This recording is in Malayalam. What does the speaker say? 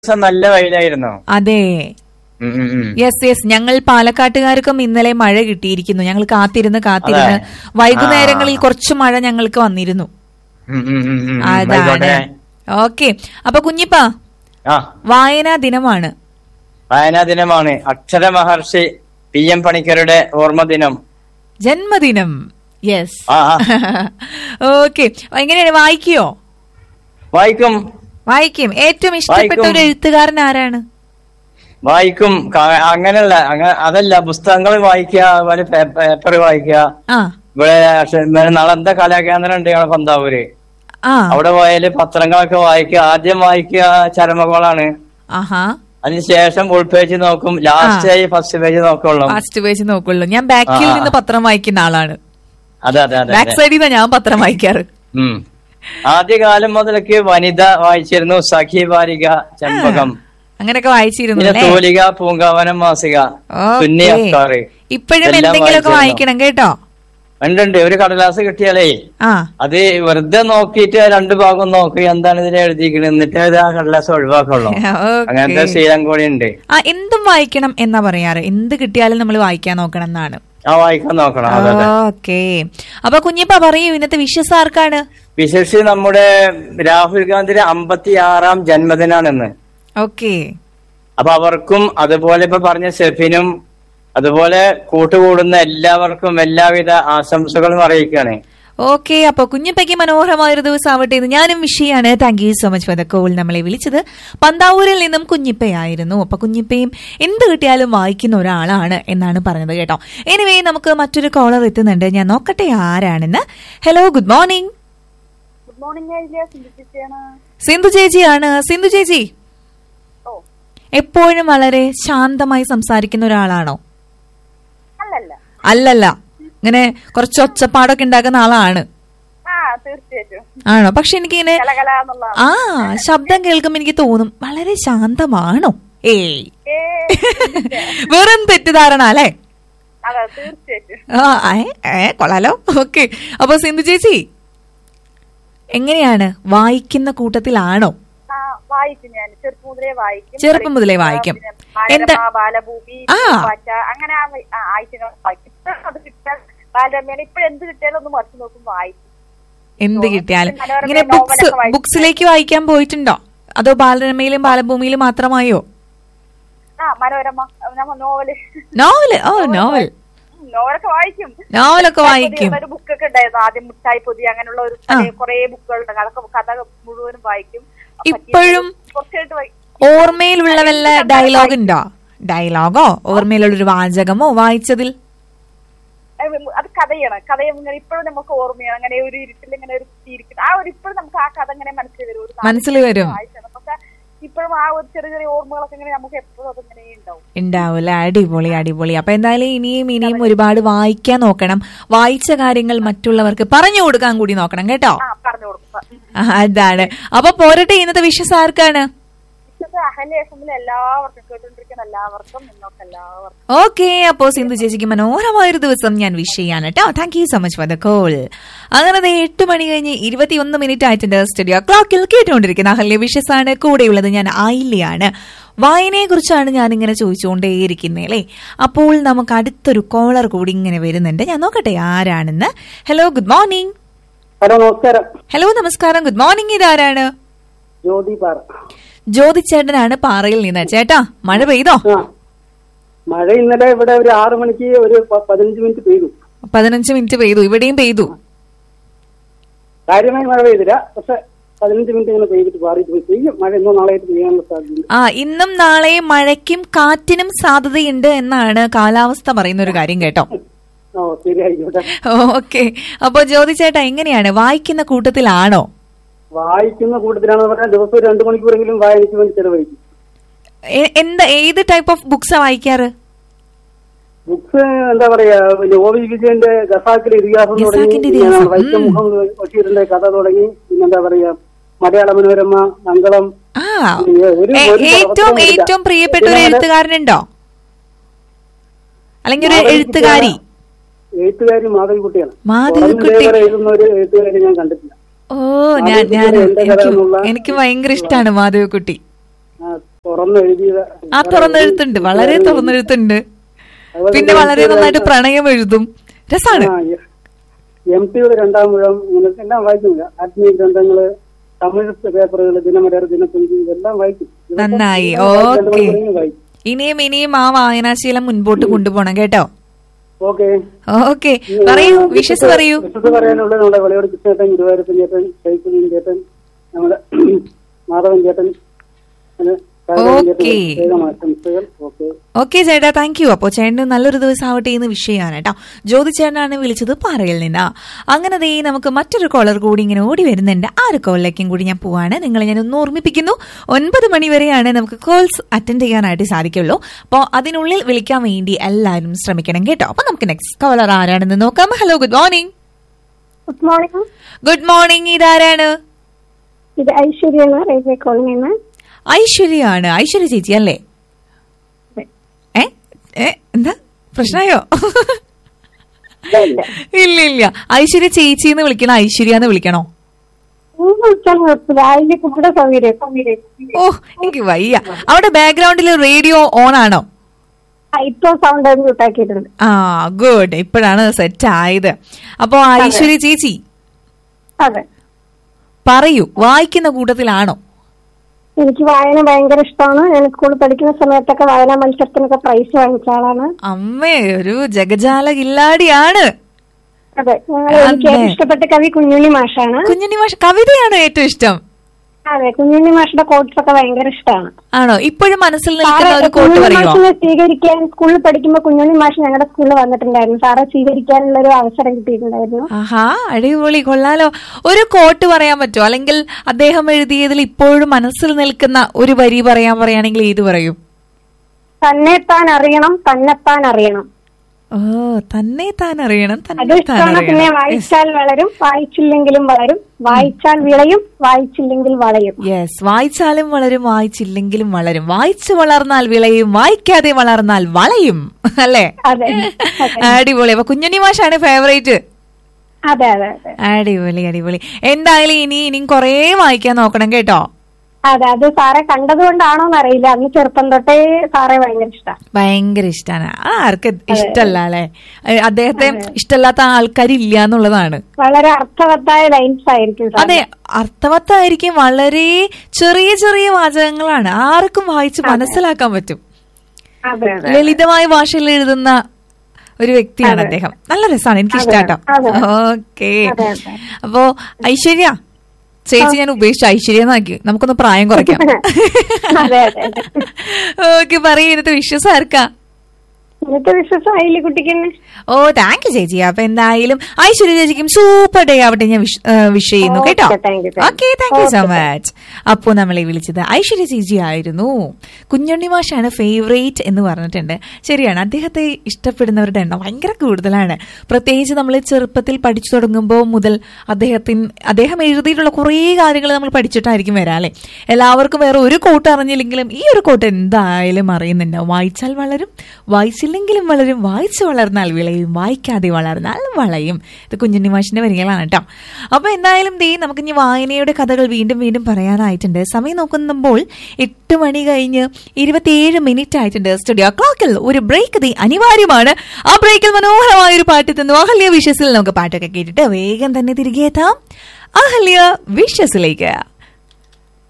ദിവസം നല്ല വെയിലായിരുന്നു അതെ ഉം, ഉം, ഉം. യെസ് യെസ് ഞങ്ങൾ പാലക്കാട്ടുകാർക്കും ഇന്നലെ മഴ കിട്ടിയിരിക്കുന്നു ഞങ്ങൾ കാത്തിരുന്ന് കാത്തിരുന്ന് അതെ. വൈകുന്നേരങ്ങളിൽ ആ. കുറച്ച് മഴ ഞങ്ങൾക്ക് വന്നിരുന്നു ഉം, ഉം, ഉം, ഉം. അതാണ് ആയിക്കോട്ടെ. ഓക്കെ അപ്പൊ കുഞ്ഞിപ്പ ആ വായനാ ദിനമാണ് വായനാ ദിനമാണ് അക്ഷര മഹർഷി പി എം പണിക്കരുടെ ഓർമ്മ ദിനം ജന്മദിനം യെസ് ആ ആ. ഓക്കെ എങ്ങനെയാണ് വായിക്കോ വായിക്കും വായിക്കും ഏറ്റവും ഇഷ്ടപ്പെട്ട വായിക്കും. ഒരു എഴുത്തുകാരൻ ആരാണ് വായിക്കും ക- അങ്ങനല്ല അങ്ങ- അതല്ല പുസ്തകങ്ങൾ വായിക്കുക അതുപോലെ പേപ്പർ വായിക്കുക ആ ഇവിടെ അക്ഷ- ഇവിടെ നളന്ത കലാകേന്ദ്രം ഉണ്ട് ഞങ്ങളെ പന്താവൂര് ആ അവിടെ പോയാല് പത്രങ്ങളൊക്കെ വായിക്കുക ആദ്യം വായിക്കുക ചരമകോളാണ് ആഹാ അതിനുശേഷം ഫുൾ പേജ് നോക്കും ലാസ്റ്റ് ആയി ഫസ്റ്റ് പേജ് നോക്കുള്ളൂ ഫാസ്റ്റ് പേജ് നോക്കുള്ളൂ ഞാൻ ബാക്കിൽ ആ, ആ. നിന്ന് പത്രം വായിക്കുന്ന ആളാണ് അതെ അതെ അതെ ബാക്ക് അതെ സൈഡിൽ നിന്ന് ഞാൻ പത്രം വായിക്കാറ് ഉം ആദ്യകാലം മുതലൊക്കെ വനിത വായിച്ചിരുന്നു സഖി ബാലിക ചെമ്പകം അങ്ങനെയൊക്കെ വായിച്ചിരുന്നു പിന്നെ അല്ലേ തൂലിക പൂങ്കാവനം മാസിക സുന്നി ഓക്കേ. അഫ്താറ് ഇപ്പോഴും ഇതെല്ലാം എന്തെങ്കിലുമൊക്കെ വായിച്ചിരുന്നു. വായിക്കണം കേട്ടോ ഉണ്ട് ഉണ്ട് ഒരു കടലാസ് കിട്ടിയാലേ ആ അത് വെറുതെ നോക്കിയിട്ട് രണ്ട് ഭാഗം നോക്കി എന്താണ് ഇതിൽ എഴുതിയിരിക്കുന്നത് എന്നിട്ട് അത് ആ കടലാസ് ഒഴിവാക്കുള്ളൂ അങ്ങനത്തെ ഓക്കെ ശീലം കൂടി ഉണ്ട് ആ എന്തും വായിക്കണം എന്നാ പറയാറ് എന്ത് കിട്ടിയാലും നമ്മൾ വായിക്കാൻ നോക്കണം എന്നാണ് ആ വായിക്കാൻ നോക്കണം അതെ അതെ ഓക്കെ അപ്പൊ കുഞ്ഞിപ്പ പറയൂ ഇന്നത്തെ വിശ്വസ് ആർക്കാണ് വിശേഷിച്ച് നമ്മുടെ രാഹുൽ ഗാന്ധിയുടെ അമ്പത്തി ആറാം ജന്മദിനാണെന്ന് ഓക്കെ അപ്പൊ അവർക്കും അതുപോലെ ഇപ്പൊ പറഞ്ഞ ഷെഫിനും അതുപോലെ കൂട്ടുകൂടുന്ന എല്ലാവർക്കും എല്ലാവിധ ആശംസകളും അറിയിക്കുകയാണ് ഓക്കെ അപ്പൊ കുഞ്ഞിപ്പയ്ക്ക് മനോഹരമായ ഒരു ദിവസം ആവട്ടെ എന്ന് ഞാനും വിഷയാണ് thank you so much for the call നമ്മളെ വിളിച്ചത് പന്താവൂരിൽ നിന്നും കുഞ്ഞിപ്പയായിരുന്നു അപ്പൊ കുഞ്ഞിപ്പയും എന്ത് കിട്ടിയാലും വായിക്കുന്ന ഒരാളാണ് എന്നാണ് പറഞ്ഞത് കേട്ടോ എനിവേ നമുക്ക് മറ്റൊരു കോളർ എത്തുന്നുണ്ട് ഞാൻ നോക്കട്ടെ ആരാണെന്ന് hello good morning good morning ഐലിയ സിന്ധിച്ചാണ് സിന്ധു ചേച്ചിയാണ് സിന്ധു ചേച്ചി ഓ എപ്പോഴും വളരെ ശാന്തമായി സംസാരിക്കുന്ന ഒരാളാണോ അല്ലല്ല അല്ലല്ല ഇങ്ങനെ കുറച്ച് ഒച്ചപ്പാടൊക്കെ ഉണ്ടാക്കുന്ന ആളാണ് ആ തീർച്ചയായിട്ടും ആണോ പക്ഷെ എനിക്ക് ഇങ്ങനെ കലകല എന്നുള്ള ആ ശബ്ദം കേൾക്കുമ്പോ എനിക്ക് തോന്നും വളരെ ശാന്തമാണോ ഏയ് ഏ വെറും തെറ്റിദ്ധാരണ അല്ലേ അതെ തീർച്ചയായിട്ടും ആ ഏ, ഏ കൊള്ളാലോ ഓക്കെ അപ്പൊ സിന്ധു ചേച്ചി എങ്ങനെയാണ് വായിക്കുന്ന കൂട്ടത്തിലാണോ ആ വായിക്കും ഞാൻ ചെറുപ്പം മുതലേ വായിക്കും ചെറുപ്പം മുതലേ വായിക്കും. പിന്നെ എന്താ- ബാലരമ, ബാലഭൂമി ആ. പൂമ്പാറ്റ, അങ്ങനെ ആ വ- ആ ആഴ്ചകൾ വായിക്കും ഇപ്പൊ അത് കിട്ടിയാൽ ബാലരമയാണ് ഇപ്പൊ എന്ത് കിട്ടിയാലും ഒന്ന് മറിച്ച് നോക്കും വായിക്കും എന്ത് കിട്ടിയാലും മനോരമ ഇങ്ങനെ ബുക്സ് നോവലൊക്കെ വായിക്കും. ബുക്സിലേക്ക് വായിക്കാൻ പോയിട്ടുണ്ടോ അതോ ബാലരമയിലും ബാലഭൂമിയിലും മാത്രമായോ ആ മനോരമ നമ്മ നോവല് നോവല് ഓ നോവൽ ഉം, നോവലൊക്കെ വായിക്കും നോവലൊക്കെ വായിക്കും ഒരു ബുക്കൊക്കെ ഉണ്ടായിരുന്നു ആദ്യം മുട്ടായി പൊതി അങ്ങനെയുള്ള ഒരു ആ. കുറെ ബുക്കുകൾ ഉണ്ട് അതൊക്കെ കഥ മുഴുവനും വായിക്കും ഇപ്പോഴും കുറച്ചായിട്ട് വായി- ഓർമ്മയിലുള്ള വല്ല ഡയലോഗ് ഉണ്ടോ ഡയലോഗോ ഓർമ്മയിലുള്ള ഒരു വാചകമോ വായിച്ചതിൽ അത് അത് കഥയാണ് കഥയും ഇങ്ങനെ ഇപ്പോഴും നമുക്ക് ഓർമ്മയാണ് അങ്ങനെ ഒരു ഇരുട്ടിൽ ഇങ്ങനെ ഒരു ഇരിക്കുന്നത് ആ ഒരു ഇപ്പോഴും നമുക്ക് ആ കഥ ഇങ്ങനെ മനസ്സിൽ വരും ഒരു നാല് മനസ്സിൽ വരും വായിച്ചാണ് പക്ഷെ ഇപ്പോഴും ആ ഒരു ചെറിയ ചെറിയ ഓർമ്മകളൊക്കെ ഇങ്ങനെ നമുക്ക് എപ്പോഴും അതിങ്ങനെ ഉണ്ടാവും ഉണ്ടാവൂല അടിപൊളി അടിപൊളി അപ്പൊ എന്തായാലും ഇനിയും ഇനിയും ഒരുപാട് വായിക്കാൻ നോക്കണം വായിച്ച കാര്യങ്ങൾ മറ്റുള്ളവർക്ക് പറഞ്ഞു കൊടുക്കാൻ കൂടി നോക്കണം കേട്ടോ ആ പറഞ്ഞു കൊടുക്കും ആ, അതാണ് അപ്പൊ പോരട്ടെ ഇന്നത്തെ വിശ്വസ് ആർക്കാണ് ഇന്നത്തെ അഹല്യ എഫ് എമ്മിൽ എല്ലാവർക്കും കേട്ടോണ്ടിരിക്കുന്ന എല്ലാവർക്കും നിങ്ങൾക്ക് എല്ലാവർക്കും ഓക്കെ അപ്പോ സിന്ധു ചേച്ചിക്ക് മനോഹരമായ ഒരു ദിവസം ഞാൻ വിഷ് ചെയ്യാണ് കേട്ടോ thank you so much for the call അങ്ങനെ ദേ എട്ട് മണി കഴിഞ്ഞ് ഇരുപത്തിയൊന്ന് മിനിറ്റ് ആയിട്ടുണ്ട് സ്റ്റുഡിയോ ക്ലോക്കിൽ കേട്ടുകൊണ്ടിരിക്കുന്ന അഹല്യ വിഷസ് ആണ് കൂടെയുള്ളത് ഞാൻ ആയില്ലയാണ് വായനയെ കുറിച്ചാണ് ഞാൻ ഇങ്ങനെ ചോദിച്ചുകൊണ്ടേയിരിക്കുന്നത് അല്ലേ അപ്പോൾ നമുക്ക് അടുത്തൊരു കോളർ കൂടി ഇങ്ങനെ വരുന്നുണ്ട് ഞാൻ നോക്കട്ടെ ആരാണെന്ന് ഹലോ ഗുഡ് മോർണിംഗ് ഹലോ നമസ്കാരം ഹലോ നമസ്കാരം ഗുഡ് മോർണിംഗ് ഇതാരാണ് ജ്യോതി പാറ ജ്യോതി ചേട്ടനാണ് പാറയിൽ നിന്ന് ചേട്ടാ മഴ പെയ്തോ ആ മഴ ഇന്നലെ ഇവിടെ ഒരു ആറു മണിക്ക് ഒരു പ- പതിനഞ്ച് മിനിറ്റ് പെയ്തു പതിനഞ്ച് മിനിറ്റ് പെയ്തു ഇവിടെയും പെയ്തു കാര്യമായി മഴ പെയ്തില്ല പക്ഷെ പതിനഞ്ച് മിനിറ്റ് ഇങ്ങനെ പെയ്തിട്ട് മാറിയിട്ട് പോയി പെയ്യും മഴ ഇന്നോ നാളെയായിട്ട് പെയ്യാനുള്ള സാധ്യതയുണ്ട് ആ ഇന്നും നാളെയും മഴയ്ക്കും കാറ്റിനും സാധ്യതയുണ്ട് എന്നാണ് കാലാവസ്ഥ പറയുന്ന ഒരു കാര്യം കേട്ടോ ഓ ശരി ആയിക്കോട്ടെ ഓക്കെ അപ്പൊ ജ്യോതി ചേട്ടാ എങ്ങനെയാണ് വായിക്കുന്ന കൂട്ടത്തിലാണോ വായിക്കുന്ന കൂട്ടത്തിലാണെന്ന് പറഞ്ഞാൽ ദിവസം ഒരു രണ്ടു മണിക്കൂറെങ്കിലും വായനയ്ക്ക് വേണ്ടി ചെലവഴിക്കും എ- എന്താ ഏത് ടൈപ്പ് ഓഫ് ബുക്സാ വായിക്കാറ് ബുക്സ് എന്താ പറയാ പിന്നെ ഒ വി വിജയന്റെ ഖസാക്കിലെ ഇതിഹാസം തുടങ്ങി ഖസാക്കിന്റെ പിന്നെ ഇതിഹാസം, വൈക്കം ഉം. മുഹമ്മദ് ബഷീറിന്റെ കഥ തുടങ്ങി പിന്നെന്താ പറയാ മലയാള മനോരമ മംഗളം ആ ഒരു- ഒരു എ- പത്രവും ഏറ്റവും ഇല്ല. ഏറ്റവും പ്രിയപ്പെട്ട ഒരു പിന്നെ എഴുത്തുകാരനുണ്ടോ അല്ലെങ്കിൽ ഒരു മാധവിക്കുട്ടിയാണ്. എഴുത്തുകാരി എഴുത്തുകാരി മാധവിക്കുട്ടിയാണ് മാധവിക്കുട്ടി. പുറം ലേഖനം എഴുതുന്ന ഒരു എഴുത്തുകാരെ ഞാൻ കണ്ടിട്ടില്ല ഓ ഞാൻ ഞാൻ മാധവിക്കുട്ടി എന്റെ കഥ എനിക്ക് എന്നുള്ള- എനിക്ക് ഭയങ്കര ഇഷ്ടമാണ് മാധവിക്കുട്ടി ആ, തുറന്നെഴുതിയത് ആ തുറന്നെഴുത്തുണ്ട് വളരെ തുറന്നെഴുത്തുണ്ട് അതുപോലെ പിന്നെ വളരെ നന്നായിട്ട് പ്രണയം എഴുതും രസാണ് എം ടിയുടെ രണ്ടാം മുഴം ഇങ്ങനെ എല്ലാം വായിക്കുന്നില്ല ആത്മീയ ഗ്രന്ഥങ്ങള് തമിഴ് പേപ്പറുകൾ ദിനമലർ ദിനപ്പഞ്ചി ഇതെല്ലാം വായിക്കും ഇതൊക്കെ നന്നായി രണ്ട് ഓക്കെ മണിക്കൂറിന് വായിക്കും ഇനിയും ഇനിയും ആ വായനാശീലം മുൻപോട്ട് കൊണ്ടുപോകണം കേട്ടോ ഓക്കെ ഓക്കെ പറയൂ വിശ്വസ് പറയൂ വിശ്വസ് പറയാനുള്ളത് നമ്മുടെ വിളയോട് കൃഷ്ണേട്ടൻ ഗുരുവായൂരപ്പൻ ചേട്ടൻ ശൈക്കുലീൻ ചേട്ടൻ നമ്മുടെ മാധവൻ ചേട്ടൻ അങ്ങനെ രാഘവൻ ചേട്ടൻ ഓക്കേ. പ്രത്യേകം ആശംസകൾ ഓക്കെ ഓക്കെ ചേട്ടാ താങ്ക് യു അപ്പോ ചേട്ടന് നല്ലൊരു ദിവസം ആവട്ടെ എന്ന് വിഷയമാണ് കേട്ടോ ജ്യോതി ചേട്ടനാണ് വിളിച്ചത് പാറയിൽ നിന്ന് അങ്ങനെ ദേ നമുക്ക് മറ്റൊരു കോളർ കൂടി ഇങ്ങനെ ഓടി വരുന്നുണ്ട് ആ ഒരു കോളിലേക്കും കൂടി ഞാൻ പോവാണ് നിങ്ങളെ ഞാൻ ഒന്ന് ഓർമ്മിപ്പിക്കുന്നു ഒൻപത് മണി വരെയാണ് നമുക്ക് കോൾസ് അറ്റൻഡ് ചെയ്യാനായിട്ട് സാധിക്കുള്ളൂ അപ്പോൾ അതിനുള്ളിൽ വിളിക്കാൻ വേണ്ടി എല്ലാവരും ശ്രമിക്കണം കേട്ടോ അപ്പൊ നമുക്ക് നെക്സ്റ്റ് കോളർ ആരാണെന്ന് നോക്കാം hello good morning good morning good morning ഇതാരാണ് ഇത് ഐശ്വര്യാണ് റെയിൽവേ കോളനിയിൽ നിന്ന് ഐശ്വര്യയാണ് ഐശ്വര്യ ചേച്ചി അല്ലേ ഏ ഏ എന്താ പ്രശ്നമായോ ഇല്ല ഇല്ല ഐശ്വര്യ ചേച്ചി എന്ന് വിളിക്കണോ ഐശ്വര്യ എന്ന് വിളിക്കണോ മൂന്ന് വിളിച്ചാൽ കുഴപ്പമില്ല അതിന്റെ കൂടെ സൗകര്യം സൗകര്യം ഓ എനിക്ക് വയ്യ അവിടെ ബാക്ക്ഗ്രൗണ്ടിൽ റേഡിയോ ഓൺ ആണോ ആ, ഇപ്പൊ സൗണ്ട് മ്യൂട്ടാക്കിയിട്ടുണ്ട് ആ ഗുഡ് ഇപ്പോഴാണ് സെറ്റ് ആയത് അപ്പോ ഐശ്വര്യ ചേച്ചി അതെ പറയൂ വായിക്കുന്ന കൂട്ടത്തിലാണോ എനിക്ക് വായന ഭയങ്കര ഇഷ്ടമാണ് ഞാൻ സ്കൂളിൽ പഠിക്കുന്ന സമയത്തൊക്കെ വായനാ മത്സരത്തിനൊക്കെ പ്രൈസ് വാങ്ങിച്ച ആളാണ് അമ്മേ ഒരു ജഗജാല കില്ലാടിയാണ് അതെ ഞങ്ങൾ എനിക്ക് അതെ. ഏറ്റവും ഇഷ്ടപ്പെട്ട കവി കുഞ്ഞുണ്ണി മാഷാണ് കുഞ്ഞുണ്ണി മാഷ കവിതയാണോ ഏറ്റവും ഇഷ്ടം അതെ കുഞ്ഞുണ്ണി മാഷിന്റെ കോട്ട്സ് ഒക്കെ ഭയങ്കര ഇഷ്ടമാണ് ആണോ ഇപ്പോഴും മനസ്സിൽ നിൽക്കുന്ന ഒരു കോട്ട് കുഞ്ഞുണ്ണി പറയുമോ മാഷിനെ സ്വീകരിക്കാൻ സ്കൂളിൽ പഠിക്കുമ്പോൾ കുഞ്ഞുണ്ണി മാഷ് ഞങ്ങളുടെ സ്കൂളിൽ വന്നിട്ടുണ്ടായിരുന്നു സാറെ സ്വീകരിക്കാനുള്ള ഒരു അവസരം കിട്ടിയിട്ടുണ്ടായിരുന്നു ആഹാ അടിപൊളി കൊള്ളാലോ ഒരു കോട്ട് പറയാൻ പറ്റുമോ അല്ലെങ്കിൽ അദ്ദേഹം എഴുതിയതിൽ ഇപ്പോഴും മനസ്സിൽ നിൽക്കുന്ന ഒരു വരി പറയാൻ പറയുകയാണെങ്കിൽ ഏത് പറയും തന്നെത്താൻ അറിയണം തന്നെത്താൻ അറിയണം ഓ തന്നെ താൻ അറിയണം അത് തന്നെ താൻ ഇഷ്ടമാണ് പിന്നെ അറിയണം വായിച്ചാൽ വളരും വായിച്ചില്ലെങ്കിലും വളരും വായിച്ചാൽ വിളയും വായിച്ചില്ലെങ്കിൽ വളയും യെസ് വായിച്ചാലും വളരും വായിച്ചില്ലെങ്കിലും വളരും വായിച്ചു വളർന്നാൽ വിളയും വായിക്കാതെ വളർന്നാൽ വളയും അല്ലേ അതെ അതെ അടിപൊളി അപ്പൊ കുഞ്ഞുണ്ണി മാഷാണ് ഫേവറേറ്റ് അതെ അതെ അതെ അടിപൊളി അടിപൊളി എന്തായാലും ഇനി ഇനിയും കൊറേ വായിക്കാൻ നോക്കണം കേട്ടോ അതെ അത് സാറെ കണ്ടതുകൊണ്ടാണോന്ന് അറിയില്ല അന്ന് ചെറുപ്പം തൊട്ടേ സാറെ ഭയങ്കര ഇഷ്ടമാണ് ഭയങ്കര ഇഷ്ടമാണ് ആർക്ക് ഇഷ്ടല്ല അല്ലെ അദ്ദേഹത്തെ ഇഷ്ടമല്ലാത്ത ആൾക്കാരില്ല എന്നുള്ളതാണ് വളരെ അർത്ഥവത്തായ ലൈൻസ് ആയിരിക്കും സാർ അതെ അർത്ഥവത്തായിരിക്കും വളരെ ചെറിയ ചെറിയ വാചകങ്ങളാണ് ആർക്കും വായിച്ച് മനസ്സിലാക്കാൻ പറ്റും അതെ അതെ ലളിതമായ ഭാഷയിൽ എഴുതുന്ന ഒരു വ്യക്തിയാണ് അദ്ദേഹം നല്ല രസമാണ് എനിക്ക് ഇഷ്ടാട്ടോ അതെ. ഓക്കെ അതെ, അതെ. അപ്പോ ഐശ്വര്യ ചേച്ചി ഞാൻ ഉപേക്ഷിച്ചു ഐശ്വര്യ എന്നാക്കി നമുക്കൊന്ന് പ്രായം കുറയ്ക്കാം അതെ അതെ അതെ ഓക്കെ പറയൂ ഇന്നത്തെ വിശ്വാസം ആർക്കാ ഇന്നത്തെ വിശ്വാസം അയില് കുട്ടിക്ക് തന്നെ ഓ താങ്ക് യു ചേച്ചി അപ്പൊ എന്തായാലും ഐശ്വര്യ ചേച്ചിക്കും സൂപ്പർ ഡേ ആവട്ടെ ഞാൻ വിഷ് ചെയ്യുന്നു Okay, കേട്ടോ thank you, thank you. Okay thank you so Okay, much അപ്പോ നമ്മളെ വിളിച്ചത് ഐശ്വര്യ ചേച്ചി ആയിരുന്നു കുഞ്ഞുണ്ണി മാഷാണ് ഫേവറേറ്റ് എന്ന് പറഞ്ഞിട്ടുണ്ട് ശരിയാണ് അദ്ദേഹത്തെ ഇഷ്ടപ്പെടുന്നവരുടെ എണ്ണം ഭയങ്കര കൂടുതലാണ് പ്രത്യേകിച്ച് നമ്മൾ ചെറുപ്പത്തിൽ പഠിച്ചു തുടങ്ങുമ്പോൾ മുതൽ അദ്ദേഹത്തിന് അദ്ദേഹം എഴുതിയിട്ടുള്ള കുറേ കാര്യങ്ങൾ നമ്മൾ പഠിച്ചിട്ടായിരിക്കും വരാം അല്ലെ എല്ലാവർക്കും വേറെ ഒരു കോട്ട് അറിഞ്ഞില്ലെങ്കിലും ഈ ഒരു കോട്ട് എന്തായാലും അറിയുന്നുണ്ടാവും വായിച്ചാൽ വളരും വായിച്ചില്ലെങ്കിലും വളരും വായിച്ചു വളർന്നാൽ വിളയും വായിക്കാതെ വളർന്നാൽ വളയും ഇത് കുഞ്ഞുണ്ണി മാഷിന്റെ വരികളാണ് കേട്ടോ അപ്പൊ എന്തായാലും ദേ നമുക്ക് ഇനി വായനയുടെ കഥകൾ വീണ്ടും വീണ്ടും പറയാനായിട്ടുണ്ട് സമയം നോക്കുമ്പോൾ എട്ട് മണി കഴിഞ്ഞ് ഇരുപത്തിയേഴ് മിനിറ്റ് ആയിട്ടുണ്ട് സ്റ്റുഡിയോ ക്ലോക്കിൽ ഒരു ബ്രേക്ക് ദേ അനിവാര്യമാണ് ആ ബ്രേക്കിൽ മനോഹരമായ ഒരു പാട്ട് തന്നു അഹല്യ വിഷസിൽ നമുക്ക് പാട്ടൊക്കെ കേട്ടിട്ട് വേഗം തന്നെ തിരികെ എത്താം അഹല്യ വിഷസിലേക്ക്